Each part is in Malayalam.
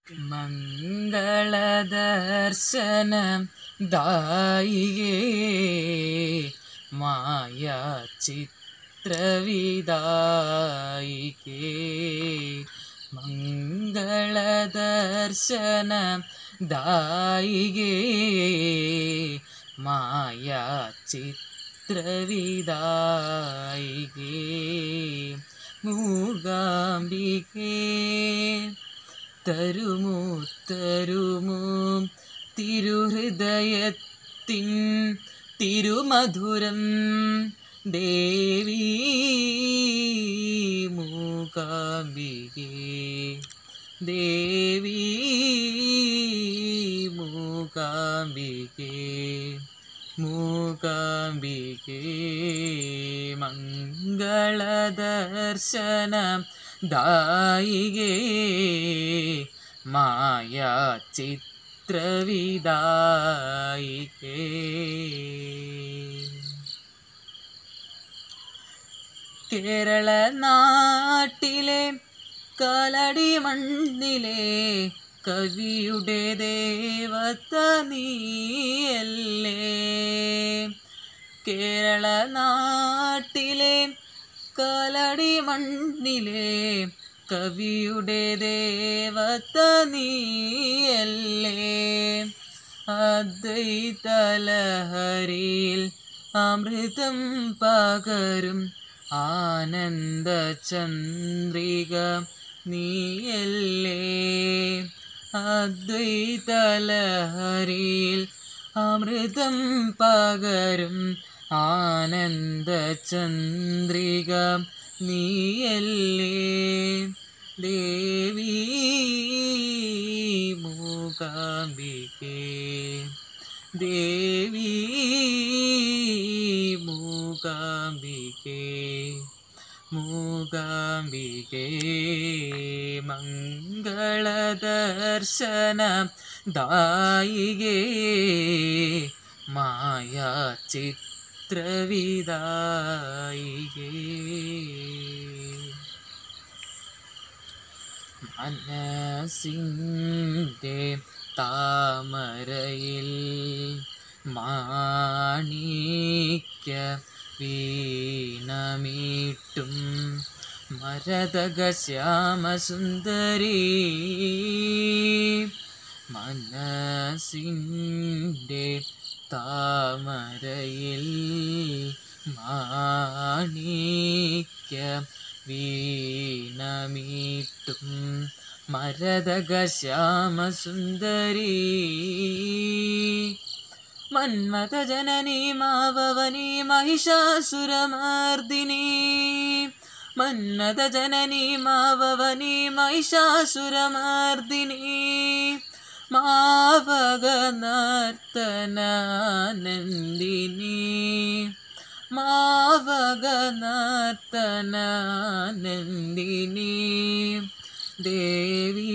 മംഗളദർശന ദായികേ മായ ചിത്രവിദായികേ മംഗളദർശന ദായികേ മായ ചിത്രവിദായികേ മൂകാംബികേ തരുമോ തരുമോ തിരുഹൃദയത്തിൻ തിരുമധുരം ദേവി മൂകാംബികേ ദേവി മൂകാംബികേ മൂകാംബികേ മംഗളദർശന ദായികേ മായ ചിത്രവിദായികേ കേരള നാട്ടിലെ കാലടി മണ്ണിലെ കവിയുടെ ദേവത നീയല്ലേ കേരള നാട്ടിലെ കാലടി മണ്ണിലെ കവിയുടെ ദേവത നീയല്ലേ അദ്വൈതലഹരിയിൽ അമൃതം പകരും ആനന്ദ ചന്ദ്രിക നീയല്ലേ അദ്വൈതലഹരിയിൽ അമൃതം പകരും ആനന്ദ ചന്ദ്രിക നീയല്ലേ ദേവി മൂകാംബികേ ദേവി മൂകാംബികേ മൂകാംബികേ മംഗളദർശന ദായികേ മായ ചിത്രവിദായികേ മനസ്സിൻ്റെ താമരയിൽ മാണിക്യ വീണമീട്ടും മരതക ശ്യാമസുന്ദരി മനസ്സിൻ്റെ താമരയിൽ മാണിക്യ വീണമീട്ടും മരതക ശ്യാമസുന്ദരി മന്മത ജനനി മാവവനി മഹിഷാസുരമർദിനി മന്മത ജനനി മാവവനി മഹിഷാസുരമർദിനി മാവക നർത്തനാനന്ദിനി മാവക നർത്തനാനന്ദിനി ദേവി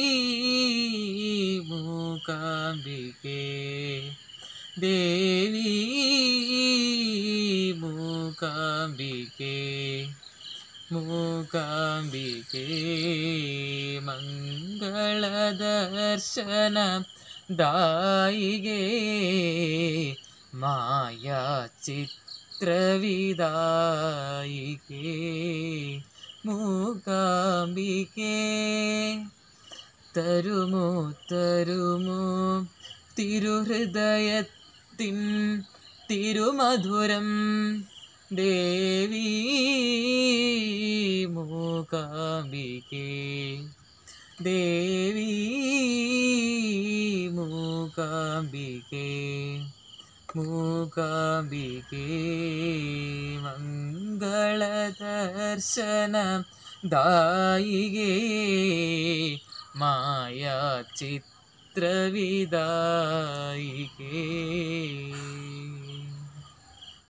മൂകാംബികേ ദേവി മൂകാംബികേ മൂകാംബികേ മംഗളദർശന ദായികേ മായ ചിത്രവിദായികേ മൂകാംബികേ തരുമോ തരുമോ തിരുഹൃദയത്തിൻ തിരുമധുരം ദേവി മൂകാംബികേ ദേവി മൂകാംബികേ മൂകാംബികേ മംഗളദർശന ദായികേ മായ ചിത്രവിദായികേ